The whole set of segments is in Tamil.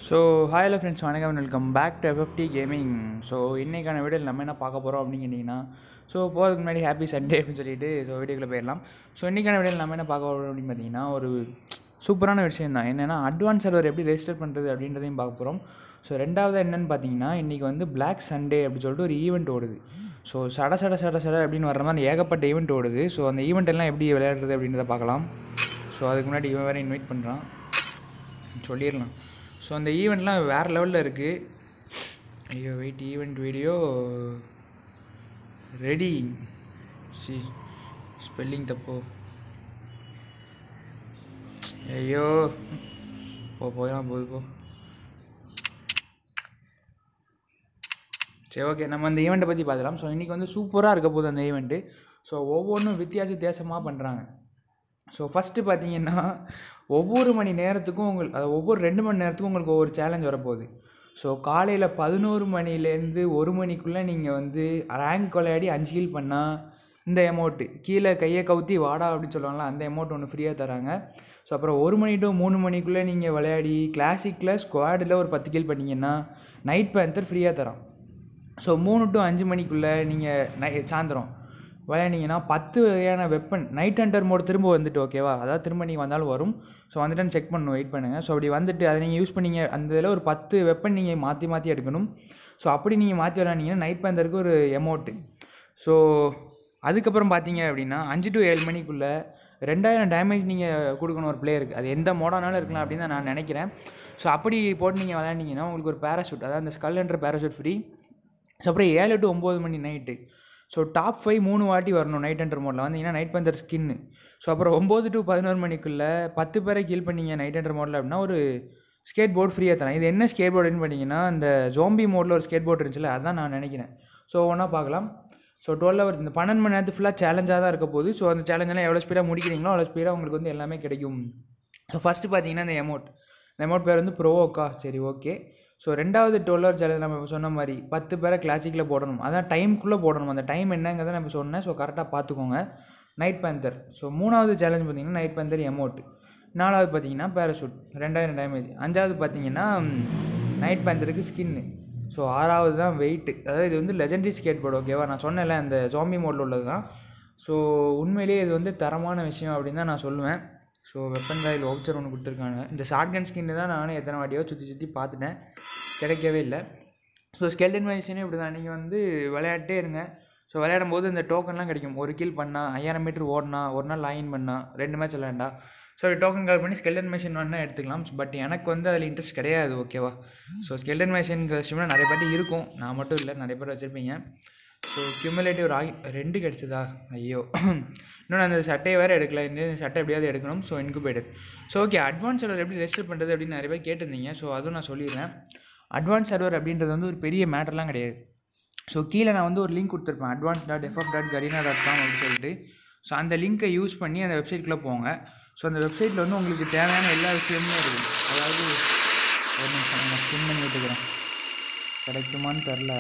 ஸோ ஹாயில் ஃப்ரெண்ட்ஸ் வணக்கம் welcome back to FFT gaming so இன்றைக்கான வீடியோ நம்ம என்ன பார்க்க போகிறோம் அப்படின்னு கேட்டிங்கன்னா ஸோ போகிறதுக்கு முன்னாடி ஹாப்பி சண்டே அப்படின்னு சொல்லிட்டு ஸோ வீடியோக்குள்ளே போயிடலாம் ஸோ இன்றைக்கான வீடியோ நம்ம என்ன பார்க்க போகிறோம் அப்படின்னு பார்த்தீங்கன்னா ஒரு சூப்பரான விஷயம் தான் என்னென்னா அட்வான்ஸ் சர்வர் எப்படி ரெஜிஸ்டர் பண்ணுறது அப்படின்றதையும் பார்க்க போகிறோம் ஸோ ரெண்டாவது என்னென்னு பார்த்தீங்கன்னா இன்றைக்கி வந்து பிளாக் சண்டே அப்படின்னு சொல்லிட்டு ஒரு ஈவெண்ட் ஓடுது ஸோ சட சட சட சட அப்படின்னு வர்ற மாதிரி ஏகப்பட்ட ஈவெண்ட் ஓடுது ஸோ அந்த ஈவெண்ட் எல்லாம் எப்படி விளையாடுறது அப்படின்றத பார்க்கலாம் ஸோ அதுக்கு முன்னாடி இவன் வேறு இன்வைட் பண்ணுறான் சொல்லிடலாம் ஸோ அந்த ஈவெண்ட்லாம் வேறு லெவலில் இருக்குது ஐயோ வெயிட் ஈவெண்ட் வீடியோ ரெடி சி ஸ்பெல்லிங் தப்போ ஐயோ போ போயலாம் போகுது போ சரி ஓகே நம்ம அந்த ஈவெண்ட்டை பற்றி பார்த்துக்கலாம் ஸோ இன்றைக்கி வந்து சூப்பராக இருக்க போகுது அந்த ஈவெண்ட்டு ஸோ ஒவ்வொன்றும் வித்தியாச வித்தியாசமாக பண்ணுறாங்க ஸோ ஃபஸ்ட்டு பார்த்தீங்கன்னா ஒவ்வொரு மணி நேரத்துக்கும் உங்களுக்கு அது ஒவ்வொரு ரெண்டு மணி நேரத்துக்கும் உங்களுக்கு ஒவ்வொரு சேலஞ்ச் வரப்போகுது ஸோ காலையில் பதினோரு மணிலேருந்து ஒரு மணிக்குள்ளே நீங்கள் வந்து ரேங்க் விளையாடி அஞ்சு ஹீல் பண்ணால் இந்த அமௌண்ட்டு கீழே கையை கவுத்தி வாடா அப்படின்னு சொல்லுவாங்களா அந்த அமௌண்ட் ஒன்று ஃப்ரீயாக தராங்க ஸோ அப்புறம் ஒரு மணி டு மூணு மணிக்குள்ளே நீங்கள் விளையாடி கிளாசிக்கில் ஸ்குவாடில் ஒரு பத்து கீல் பண்ணிங்கன்னா நைட் பேந்தர் ஃப்ரீயாக தரான் ஸோ மூணு டு அஞ்சு மணிக்குள்ளே நீங்கள் நை சாயந்தரம் விளையாண்டிங்கன்னா பத்து வகையான வெப்பன் நைட் ஹண்டர் மோட் திரும்ப வந்துட்டு ஓகேவா அதாவது திரும்ப நீங்கள் வந்தாலும் வரும் ஸோ வந்துட்டு செக் பண்ணணும் வெயிட் பண்ணுங்கள் ஸோ அப்படி வந்துட்டு அதை நீங்கள் யூஸ் பண்ணீங்க அந்த இதில் ஒரு பத்து வெப்பன் நீங்கள் மாற்றி மாற்றி எடுக்கணும் ஸோ அப்படி நீங்கள் மாற்றி விளையாண்டிங்கன்னா நைட் பேந்தருக்கு ஒரு எமௌண்ட்டு ஸோ அதுக்கப்புறம் பார்த்தீங்க அப்படின்னா அஞ்சு டு ஏழு மணிக்குள்ளே ரெண்டாயிரம் டேமேஜ் நீங்கள் கொடுக்கணும் ஒரு பிளேயருக்கு அது எந்த மோடானாலும் இருக்கலாம் அப்படின்னு தான் நான் நினைக்கிறேன் ஸோ அப்படி போட்டு நீங்கள் விளையாண்டிங்கன்னா உங்களுக்கு ஒரு பேராஷூட் அதாவது அந்த ஸ்கல்ன்ற பேராஷூட் ஃப்ரீ ஸோ அப்புறம் ஏழு டு ஒம்பது மணி நைட்டு ஸோ டாப் ஃபைவ் மூணு வாட்டி வரணும் நைட் ஹண்டர் மோடில் வந்தீங்கன்னா நைட் பந்தர் ஸ்கின்னு ஸோ அப்புறம் ஒம்பது டு பதினோரு மணிக்குள்ளே பத்து பேரை கீல் பண்ணீங்க நைட் ஹண்டர் மோடில் அப்படின்னா ஒரு ஸ்கேட் போர்டு ஃப்ரீயாக தரேன் இது என்ன ஸ்கேட் போர்டுன்னு பார்த்தீங்கன்னா இந்த ஜோம்பி மோடில் ஒரு ஸ்கேட் போர்டு இருந்துச்சுல அதான் நான் நினைக்கிறேன் ஸோ ஒன்றா பார்க்கலாம் ஸோ டுவெல் ஹவர்ஸ் இந்த பன்னெண்டு மணி நேரத்து ஃபுல்லாக சேலஞ்சாக தான் இருக்க போகுது ஸோ அந்த சேலஞ்செல்லாம் எவ்வளோ ஸ்பீடாக முடிக்கிறீங்களோ அவ்வளோ ஸ்பீடாக உங்களுக்கு வந்து எல்லாமே கிடைக்கும் ஸோ ஃபஸ்ட்டு பார்த்தீங்கன்னா இந்த எமௌண்ட் இந்த எமௌண்ட் பேர் வந்து ப்ரோவோக்கா சரி ஓகே ஸோ ரெண்டாவது டுவெல் ஹவர் சேலஞ்ச் நம்ம சொன்ன மாதிரி பத்து பேரை கிளாசிக்கில் போடணும் அதான் டைமுக்குள்ளே போடணும் அந்த டைம் என்னங்கிறத நம்ம சொன்னேன் ஸோ கரெக்டாக பார்த்துக்கோங்க நைட் பேந்தர் ஸோ மூணாவது சேலஞ்ச் பார்த்தீங்கன்னா நைட் பேந்தர் எமௌண்ட் நாலாவது பார்த்தீங்கன்னா பேராஷூட் ரெண்டாயிரம் டேமேஜ் அஞ்சாவது பார்த்தீங்கன்னா நைட் பேந்தருக்கு ஸ்கின்னு ஸோ ஆறாவது தான் வெயிட்டு அதாவது இது வந்து லெஜெண்டரி ஸ்கேட் போர்டு ஓகேவா நான் சொன்னேன்ல அந்த ஜாம்பி மோடில் உள்ளது தான் ஸோ உண்மையிலேயே இது வந்து தரமான விஷயம் அப்படின்னு தான் நான் சொல்லுவேன் ஸோ வெப்பன் ராயில் வவுச்சர் ஒன்று கொடுத்துருக்காங்க இந்த ஷார்ட் கன் ஸ்கின்னு தான் நானும் எத்தனை வாட்டியோ சுற்றி சுற்றி பார்த்துட்டேன் கிடைக்கவே இல்லை ஸோ ஸ்கெல்டன் வைஸ்னே இப்படி தான் நீங்கள் வந்து விளையாட்டே இருங்க ஸோ விளையாடும் போது இந்த டோக்கன்லாம் கிடைக்கும் ஒரு கில் பண்ணால் ஐயாயிரம் மீட்டர் ஓடினா ஒரு நாள் லாயின் பண்ணால் ரெண்டு மேட்ச் விளையாண்டா ஸோ டோக்கன் கால் பண்ணி ஸ்கெல்டன் மிஷின் வேணால் எடுத்துக்கலாம் பட் எனக்கு வந்து அதில் இன்ட்ரெஸ்ட் கிடையாது ஓகேவா ஸோ ஸ்கெல்டன் மிஷின் கஸ்டம்னா நிறைய பேர்ட்டு இருக்கும் நான் மட்டும் இல்லை நிறைய பேர் வச்சுருப்பீங்க ஸோ கியூமுலேட்டிவ் ராகி ரெண்டு கிடச்சதா ஐயோ இன்னொன்று அந்த சட்டையை வேறு எடுக்கல இந்த சட்டை எப்படியாவது எடுக்கணும் so incubator so okay advance server எப்படி ரெஜிஸ்டர் பண்ணுறது அப்படின்னு நிறைய பேர் கேட்டிருந்தீங்க ஸோ அதுவும் நான் சொல்லிடுறேன் அட்வான்ஸ் சர்வர் அப்படின்றது வந்து ஒரு பெரிய மேட்டர்லாம் கிடையாது ஸோ கீழே நான் வந்து ஒரு லிங்க் கொடுத்துருப்பேன் advance dot FF dot Garena dot com அப்படின்னு சொல்லிட்டு ஸோ அந்த லிங்க்கை யூஸ் பண்ணி அந்த வெப்சைட்குள்ளே போங்க ஸோ அந்த வெப்சைட்டில் வந்து உங்களுக்கு தேவையான எல்லா விஷயமுமே இருக்குது அதாவது ஒரு நிமிஷம் நான் ஸ்பின் பண்ணி விட்டுக்கிறேன் கிடைக்குமான்னு தெரில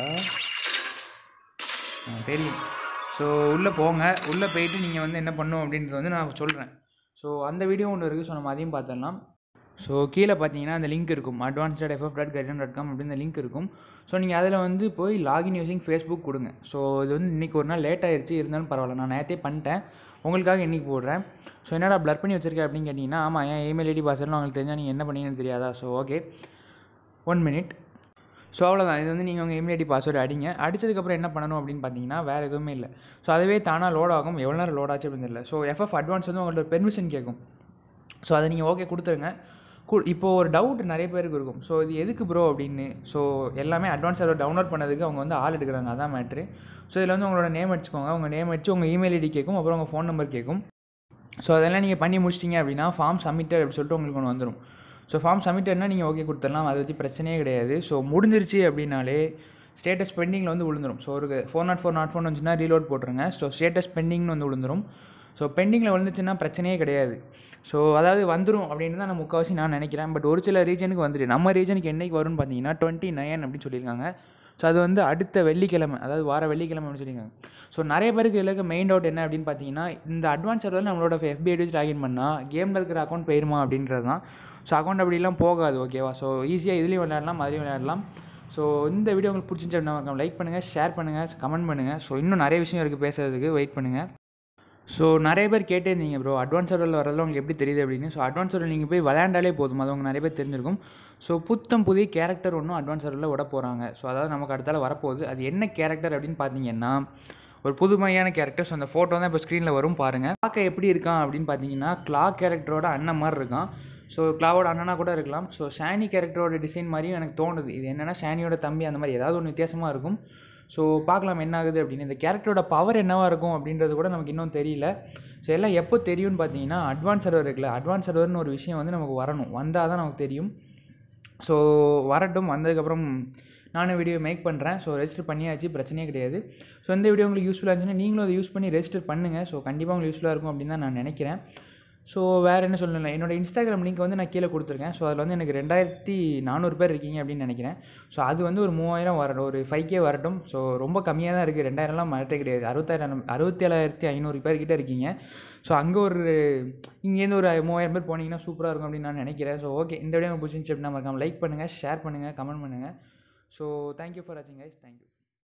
தெரியும் ஸோ உள்ளே போங்க உள்ளே போயிட்டு நீங்கள் வந்து என்ன பண்ணும் அப்படின்றது வந்து நான் சொல்கிறேன் ஸோ அந்த வீடியோ ஒன்று இருக்குது ஸோ நம்ம அதையும் பார்த்துடலாம் ஸோ கீழே பார்த்தீங்கன்னா அந்த லிங்க் இருக்கும் advance dot FF dot Garena dot com அப்படின்னு லிங்க் இருக்கும் ஸோ நீங்கள் அதில் வந்து போய் லாகின் யூஸிங் ஃபேஸ்புக் கொடுங்க ஸோ இது வந்து இன்றைக்கி ஒரு நாள் லேட் ஆயிடுச்சு இருந்தாலும் பரவாயில்ல நான் நேற்றே பண்ணிட்டேன் உங்களுக்காக இன்றைக்கி போடுறேன் ஸோ என்னடா ப்ளர் பண்ணி வச்சிருக்கேன் அப்படின்னு கேட்டிங்கன்னா ஆமாம் ஏன் இமெயில் ஐடி பாஸ்வேர்ட்லாம் உங்களுக்கு தெரிஞ்சால் நீங்கள் என்ன பண்ணீங்கன்னு தெரியாதா so okay one minute so அவ்வளோதான் இது வந்து நீங்கள் உங்கள் இமெயில் ஐடி பாஸ்வேர்டு அடிங்க அடிச்சதுக்கப்புறம் என்ன பண்ணணும் அப்படின்னு பார்த்தீங்கன்னா வேறு எதுவுமே இல்லை ஸோ அதுவே தானாக லோட் ஆகும் எவ்வளோ நேரம் லோட் ஆச்சு அப்படின்னு தெரியல ஸோ எஃப்எஃப் அட்வான்ஸ் வந்து உங்கள்ட்ட பெர்மிஷன் கேட்கும் ஸோ அதை நீங்கள் ஓகே கொடுத்துருங்க கு இப்போது ஒரு டவுட் நிறைய பேருக்கு இருக்கும் ஸோ இது எதுக்கு ப்ரோ அப்படின்னு ஸோ எல்லாமே அட்வான்ஸ் சர்வர் டவுன்லோட் பண்ணதுக்கு அவங்க வந்து ஆள் எடுக்கிறாங்க அதான் மேட்ரு ஸோ இதில் வந்து உங்களோட நேம் அடிச்சுக்கோங்க உங்கள் நேம் அடிச்சு உங்கள் இமெயில் ஐடி கேட்கும் அப்புறம் உங்கள் ஃபோன் நம்பர் கேட்கும் ஸோ அதெல்லாம் நீங்கள் பண்ணி முடிச்சிட்டிங்க அப்படின்னா ஃபார்ம் சப்மிட்டட் அப்படின்னு சொல்லிட்டு உங்களுக்கு ஒன்று வந்துடும் ஸோ ஃபார்ம் சப்மிட்டட்னா நீங்கள் ஓகே கொடுத்துடலாம் அதை பற்றி பிரச்சனையே கிடையாது ஸோ முடிஞ்சிருச்சு அப்படின்னாலே ஸ்டேட்டஸ் பெண்டிங்கில் வந்து விழுந்துடும் ஸோ ஒரு four nought four nought phone வந்துச்சுன்னா ரீலோட் போட்டுருங்க ஸோ ஸ்டேட்டஸ் பெண்டிங்னு வந்து விழுந்துடும் ஸோ பெண்டிங்கில் விழுந்துச்சுன்னா பிரச்சனையே கிடையாது ஸோ அதாவது வந்துடும் அப்படின்னு தான் நான் முக்கால்வாசி நான் நினைக்கிறேன் பட் ஒரு சில ரீஜனுக்கு வந்துட்டு நம்ம ரீஜனுக்கு என்றைக்கு வரும்னு பார்த்தீங்கன்னா டுவெண்ட்டி நைன் அப்படின்னு சொல்லியிருக்காங்க ஸோ அது வந்து அடுத்த வெள்ளிக்கிழமை அதாவது வார வெள்ளிக்கிழமை அப்படின்னு சொல்லியிருக்காங்க ஸோ நிறைய பேருக்கு இதில் இருக்க மெயின் டவுட் என்ன அப்படின்னு பார்த்தீங்கன்னா இந்த அட்வான்ஸ் சர்வரில் நம்மளோட எஃபிஐ வச்சு லாகின் பண்ணால் கேமில் இருக்கிற அக்கௌண்ட் போயிருமா அப்படின்றது தான் ஸோ அக்கௌண்ட் அப்படிலாம் போகாது ஓகேவா ஸோ ஈஸியாக இதுலேயும் விளையாடலாம் அதுலேயும் விளையாடலாம் ஸோ இந்த வீடியோ உங்களுக்கு பிடிச்சிருந்துச்சு அப்படின்னா லைக் பண்ணுங்கள் ஷேர் பண்ணுங்கள் கமெண்ட் பண்ணுங்கள் ஸோ இன்னும் நிறைய விஷயம் இருக்குது பேசுறதுக்கு வெயிட் பண்ணுங்கள் ஸோ நிறைய பேர் கேட்டே இருந்தீங்க ப்ரோ அட்வான்ஸ் லெவலில் வரதுல உங்களுக்கு எப்படி தெரியுது அப்படின்னு ஸோ அட்வான்ஸ் லெவலில் நீங்கள் போய் விளையாண்டாலே போதும் அது உங்களுக்கு நிறைய பேர் தெரிஞ்சிருக்கும் ஸோ புத்தம் புதிய கேரக்டர் ஒன்றும் அட்வான்ஸ் லெவலில் விட போகிறாங்க ஸோ அதாவது நமக்கு அடுத்தால வரப்போகுது அது என்ன கேரக்டர் அப்படின்னு பார்த்தீங்கன்னா ஒரு புதுமையான கேரக்டர் ஸோ அந்த ஃபோட்டோ தான் இப்போ ஸ்க்ரீனில் வரும் பாருங்கள் பார்க்க எப்படி இருக்கான் அப்படின்னு பார்த்தீங்கன்னா கிளா கேரக்டரோட அண்ணன் மாதிரி இருக்கான் ஸோ கிளாவோட அண்ணனா கூட இருக்கலாம் ஸோ ஷானி கேரக்டரோட டிசைன் மாதிரியும் எனக்கு தோணுது இது என்னென்னா ஷானியோட தம்பி அந்த மாதிரி ஏதாவது ஒன்று வித்தியாசமாக இருக்கும் ஸோ பார்க்கலாம் என்ன ஆகுது அப்படின்னு இந்த கேரக்டரோட பவர் என்னவாக இருக்கும் அப்படின்றது கூட நமக்கு இன்னும் தெரியல ஸோ எல்லாம் எப்போ தெரியும்னு பார்த்தீங்கன்னா அட்வான்ஸ் சர்வர் இருக்குல்ல அட்வான்ஸ் சர்வர்னு ஒரு விஷயம் வந்து நமக்கு வரணும் வந்தால் தான் நமக்கு தெரியும் ஸோ வரட்டும் வந்ததுக்கப்புறம் நானும் வீடியோ மேக் பண்ணுறேன் ஸோ ரெஜிஸ்டர் பண்ணியாச்சு பிரச்சனையே கிடையாது ஸோ இந்த வீடியோ உங்களுக்கு யூஸ்ஃபுல்லாக இருந்துச்சுன்னா நீங்களும் அதை யூஸ் பண்ணி ரெஜிஸ்டர் பண்ணுங்கள் ஸோ கண்டிப்பாக உங்களுக்கு யூஸ்ஃபுல்லாக இருக்கும் அப்படின்னு தான் நான் நினைக்கிறேன் ஸோ வேறு என்ன சொல்லலை என்னோட இன்ஸ்டாகிராம் லிங்க் வந்து நான் கீழே கொடுத்துருக்கேன் ஸோ அதில் வந்து எனக்கு ரெண்டாயிரத்தி நானூறு பேர் இருக்கீங்க அப்படின்னு நினைக்கிறேன் ஸோ அது வந்து ஒரு மூவாயிரம் வரட்டும் ஒரு ஃபைவ் கே வரட்டும் ஸோ ரொம்ப கம்மியாக தான் இருக்குது ரெண்டாயிரம்லாம் மாற்றே கிடையாது அறுபத்தாயிரம் அறுபத்தேழாயிரத்தி ஐநூறு பேர் கிட்ட இருக்கீங்க ஸோ அங்கே ஒரு இங்கேருந்து ஒரு மூவாயிரம் பேர் போனீங்கன்னா சூப்பராக இருக்கும் அப்படின்னு நான் நினைக்கிறேன் ஸோ ஓகே இந்த வீடியோ உங்களுக்கு பிடிச்சிருந்துச்சு அப்படின்னா மறக்காம லைக் பண்ணுங்கள் ஷேர் பண்ணுங்கள் கமெண்ட் பண்ணுங்கள் ஸோ தேங்க்யூ ஃபார் வாட்சிங் கைஸ் தேங்க்யூ